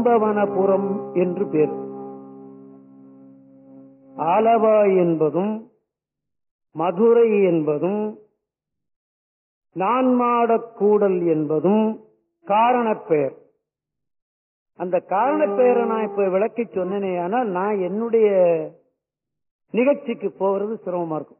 கும்பவனபுரம் என்று பேர் ஆலவாய் என்பதும் மதுரை என்பதும் நான்மாடக்கூடல் என்பதும் காரணப் பெயர் அந்த காரணப் பெயரை நான் இப்ப விளக்கி சொன்னேனே ஆனால் நான் என்னுடைய நிகழ்ச்சிக்கு போகிறது சிரமமா இருக்கும்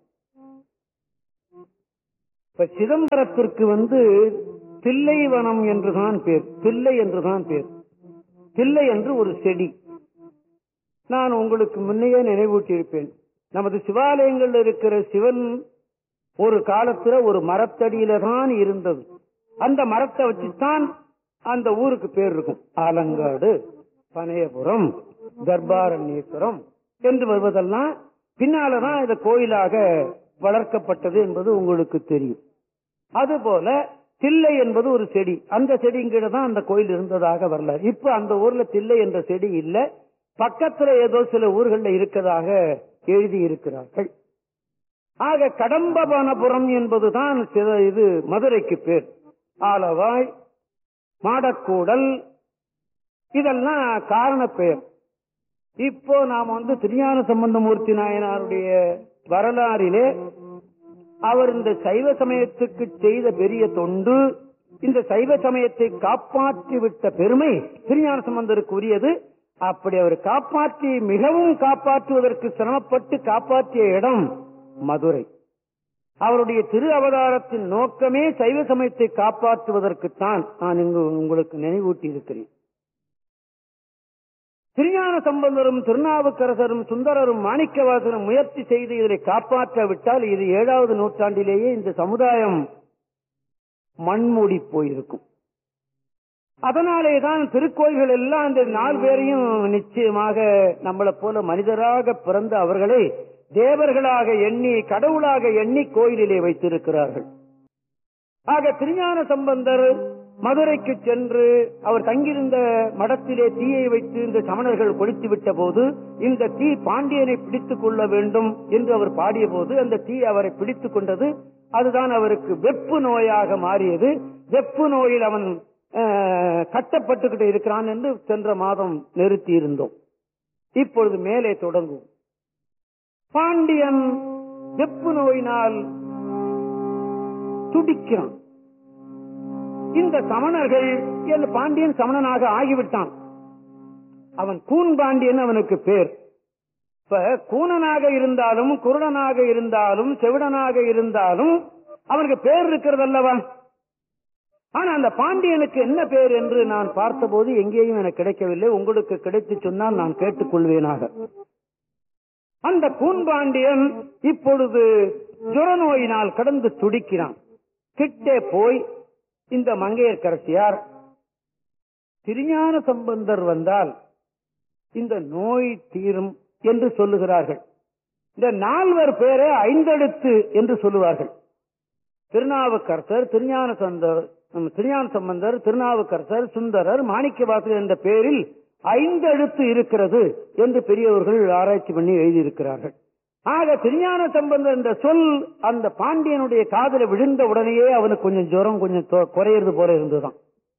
இப்ப சிதம்பரத்திற்கு வந்து தில்லைவனம் என்றுதான் பேர் தில்லை என்றுதான் பேர் தில்லை என்று ஒரு செடி நான் உங்களுக்கு முன்னையே நினைவூட்டியிருப்பேன் நமது சிவாலயங்கள் இருக்கிற சிவன் ஒரு காலத்துல ஒரு மரத்தடியில தான் இருந்தது அந்த மரத்தை வச்சுதான் அந்த ஊருக்கு பேர் இருக்கும் ஆலங்காடு பனையபுரம் தர்பாரண்யேஸ்வரம் என்று வருவதெல்லாம் பின்னாலதான் இந்த கோயிலாக வளர்க்கப்பட்டது என்பது உங்களுக்கு தெரியும் அதுபோல தில்லை என்பது ஒரு செடி அந்த செடிங்கிட்ட தான் அந்த கோயில் இருந்ததாக வரல இப்ப அந்த ஊர்ல தில்லை என்ற செடி இல்ல பக்கத்துல ஏதோ சில ஊர்கள்ல இருக்கதாக எழுதி இருக்கிறார்கள் ஆக கடம்பவனபுரம் என்பதுதான் சித- இது மதுரைக்கு பேர் ஆலவாய் மாடக்கூடல் இதெல்லாம் காரண பெயர் இப்போ நாம் வந்து திருஞான சம்பந்தமூர்த்தி நாயனாருடைய வரலாறிலே அவர் இந்த சைவ சமயத்துக்கு செய்த பெரிய தொண்டு இந்த சைவ சமயத்தை காப்பாற்றி விட்ட பெருமை திருஞான சம்பந்தருக்கு உரியது அப்படி அவர் காப்பாற்றி மிகவும் காப்பாற்றுவதற்கு சிரமப்பட்டு காப்பாற்றிய இடம் மதுரை அவருடைய திரு அவதாரத்தின் நோக்கமே சைவ சமயத்தை காப்பாற்றுவதற்குத்தான் நான் இங்கு உங்களுக்கு நினைவூட்டி இருக்கிறேன் திருஞான சம்பந்தரும் திருநாவுக்கரசரும் சுந்தரரும் மாணிக்கவாசரும் முயற்சி செய்து இதை காப்பாற்ற விட்டால் இது ஏழாவது நூற்றாண்டிலேயே இந்த சமுதாயம் மண்மூடி போயிருக்கும் அதனாலே தான் திருக்கோயில்கள் எல்லாம் இந்த நாலு பேரையும் நிச்சயமாக நம்மளை போல மனிதராக பிறந்த அவர்களை தேவர்களாக எண்ணி கடவுளாக எண்ணி கோயிலிலே வைத்திருக்கிறார்கள் ஆக திருஞான சம்பந்தர் மதுரைக்கு சென்று அவர் தங்கியிருந்த மடத்திலே தீயை வைத்து இந்த சமணர்கள் கொளுத்தி விட்ட போது இந்த தீ பாண்டியனை பிடித்துக் கொள்ள வேண்டும் என்று அவர் பாடிய போது அந்த தீ அவரை பிடித்துக் கொண்டது அதுதான் அவருக்கு வெப்பு நோயாக மாறியது வெப்பு நோயில் அவன் அஹ், கட்டப்பட்டுக்கிட்டு இருக்கிறான் என்று சென்ற மாதம் நிறுத்தி இருந்தோம் இப்பொழுது மேலே தொடங்கும் பாண்டியன் வெப்பு நோயினால் துடிக்கிறான் இந்த சமணர்கள் இந்த பாண்டியன் சமணனாக ஆகிவிட்டான் அவன் கூன் பாண்டியன் அவனுக்கு பேர் இப்ப கூனனாக இருந்தாலும் குருடனாக இருந்தாலும் செவிடனாக இருந்தாலும் அவனுக்கு பேர் இருக்கிறது அல்லவா ஆனா அந்த பாண்டியனுக்கு என்ன பேர் என்று நான் பார்த்தபோது எங்கேயும் எனக்கு கிடைக்கவில்லை உங்களுக்கு கிடைத்து சொன்னால் நான் கேட்டுக்கொள்வேனாக அந்த கூன்பாண்டியன் இப்பொழுது ஜுரநோயினால் கடந்து துடிக்கிறான் கிட்டே போய் இந்த மங்கையர்க்கரசியார் திருஞான சம்பந்தர் வந்தால் இந்த நோய் தீரும் என்று சொல்லுகிறார்கள் இந்த நால்வர் பேரை ஐந்தெழுத்து என்று சொல்லுவார்கள் திருநாவுக்கரசர் திருஞான சந்தர் திருஞான சம்பந்தர் திருநாவுக்கரசர் சுந்தரர் மாணிக்கவாசகர் என்ற பெயரில் ஐந்தெழுத்து இருக்கிறது என்று பெரியவர்கள் ஆராய்ச்சி பண்ணி எழுதியிருக்கிறார்கள் ஆக திருஞான சம்பந்தர் என்ற சொல் அந்த பாண்டியனுடைய காதல விழுந்த உடனேயே அவனுக்கு கொஞ்சம் ஜுரம் கொஞ்சம் தொ- குறையிறது போல இருந்துதான்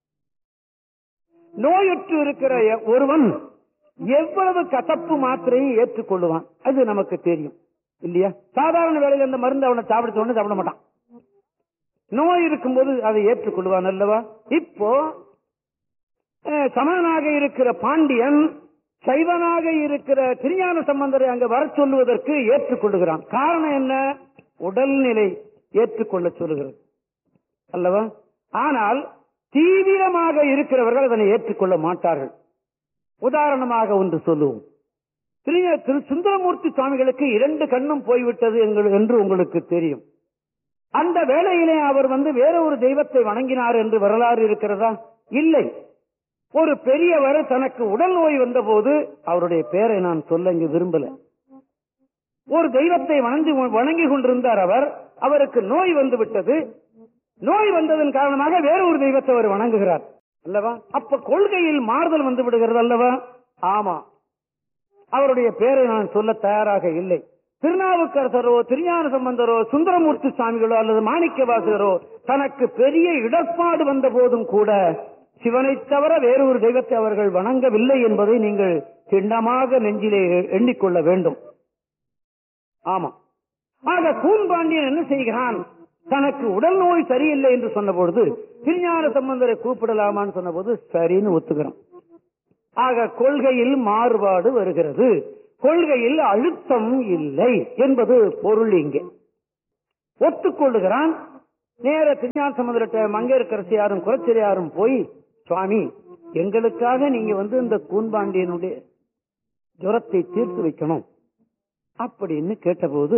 நோயுற்று இருக்கிற எ- ஒருவன் எவ்வளவு கசப்பு மாத்திரையை ஏற்றுக்கொள்ளுவான் அது நமக்கு தெரியும் இல்லையா சாதாரண வேலையில் அந்த மருந்து அவனை சாப்பிடுத்த உடனே சாப்பிட மாட்டான் நோய் இருக்கும்போது அதை ஏற்றுக்கொள்வான் அல்லவா இப்போ அஹ், சமணனாக இருக்கிற பாண்டியன் சைவனாக இருக்கிற திருஞான சம்பந்தரை அங்க வர சொல்லுவதற்கு ஏற்றுக்கொள்ளுகிறான் காரணம் என்ன உடல்நிலை ஏற்றுக்கொள்ள சொல்லுகிறது அல்லவா ஆனால் தீவிரமாக இருக்கிறவர்கள் அதனை ஏற்றுக்கொள்ள மாட்டார்கள் உதாரணமாக ஒன்று சொல்லுவோம் திரு- திரு சுந்தரமூர்த்தி சுவாமிகளுக்கு இரண்டு கண்ணும் போய்விட்டது எங்கள்- என்று உங்களுக்கு தெரியும் அந்த வேளையிலே அவர் வந்து வேற ஒரு தெய்வத்தை வணங்கினார் என்று வரலாறு இருக்கிறதா இல்லை ஒரு பெரியவர் தனக்கு உடல் நோய் வந்தபோது அவருடைய பெயரை நான் சொல்ல இங்கு விரும்பல ஒரு தெய்வத்தை வணங்கி வணங்கி கொண்டிருந்தார் அவர் அவருக்கு நோய் வந்து விட்டது நோய் வந்ததன் காரணமாக வேற ஒரு தெய்வத்தை அவர் வணங்குகிறார் அல்லவா அப்ப கொள்கையில் மாறுதல் வந்து விடுகிறது அல்லவா ஆமா அவருடைய பெயரை நான் சொல்ல தயாராக இல்லை திருநாவுக்கரசரோ திருஞான சம்பந்தரோ சுந்தரமூர்த்தி சுவாமிகளோ அல்லது மாணிக்க வாசகரோ தனக்கு பெரிய இடர்பாடு வந்த போதும் கூட சிவனைத் தவிர வேறொரு தெய்வத்தை அவர்கள் வணங்கவில்லை என்பதை நீங்கள் திண்ணமாக நெஞ்சிலே எண்ணிக்கொள்ள வேண்டும் ஆமா ஆக கூன்பாண்டியன் என்ன செய்கிறான் தனக்கு உடல் நோய் சரியில்லை என்று சொன்னபொழுது திருஞான சம்பந்தரை கூப்பிடலாமான்னு சொன்னபோது சரின்னு ஒத்துக்கிறோம் ஆக கொள்கையில் மாறுபாடு வருகிறது கொள்கையில் அழுத்தம் இல்லை என்பது பொருள் இங்கே ஒத்துக்கொள்ளுகிறான் நேர திருஞான சமுதிரத்தை மங்கையர்கரசியாரும் குலச்சிரியாரும் போய் சுவாமி எங்களுக்காக நீங்க வந்து இந்த கூன்பாண்டியனுடைய ஜுரத்தை தீர்த்து வைக்கணும் அப்படின்னு கேட்டபோது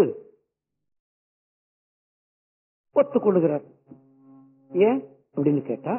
ஒத்துக்கொள்ளுகிறார் ஏன் அப்படின்னு கேட்டா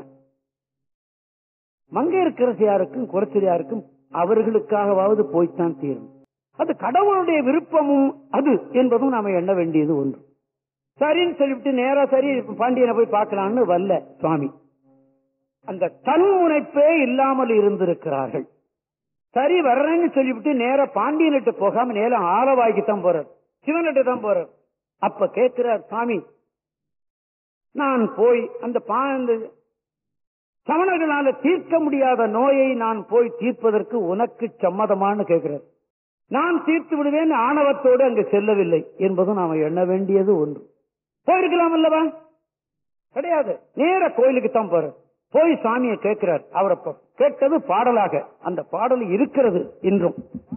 மங்கையர்கரசியாருக்கும் குலச்சிரியாருக்கும் அவர்களுக்காகவாவது போய்த்தான் தீரும் அது கடவுளுடைய விருப்பமும் அது என்பதும் நாம எண்ண வேண்டியது ஒன்று சரின்னு சொல்லிவிட்டு நேரா சரி பாண்டியனை போய் பார்க்கலாம்னு வரல சுவாமி அந்த தன்முனைப்பே இல்லாமல் இருந்திருக்கிறார்கள் சரி வர்றேன்னு சொல்லிவிட்டு நேரா பாண்டியனிட்டு போகாம நேரம் ஆலவாய்க்குத்தான் போறார் சிவனிட்டு தான் போறார் அப்ப கேட்கிறார் சாமி நான் போய் அந்த பா அந்த சமணர்களால தீர்க்க முடியாத நோயை நான் போய் தீர்ப்பதற்கு உனக்கு சம்மதமான்னு கேட்கிறார் நான் தீர்த்து விடுவேன் ஆணவத்தோடு அங்கு செல்லவில்லை என்பதும் நாம எண்ண வேண்டியது ஒன்று போயிருக்கலாம் அல்லவா கிடையாது நேர கோயிலுக்கு தான் போற போய் சாமியை கேட்கிறார் அவரை ப- கேட்டது பாடலாக அந்த பாடல் இருக்கிறது இன்றும்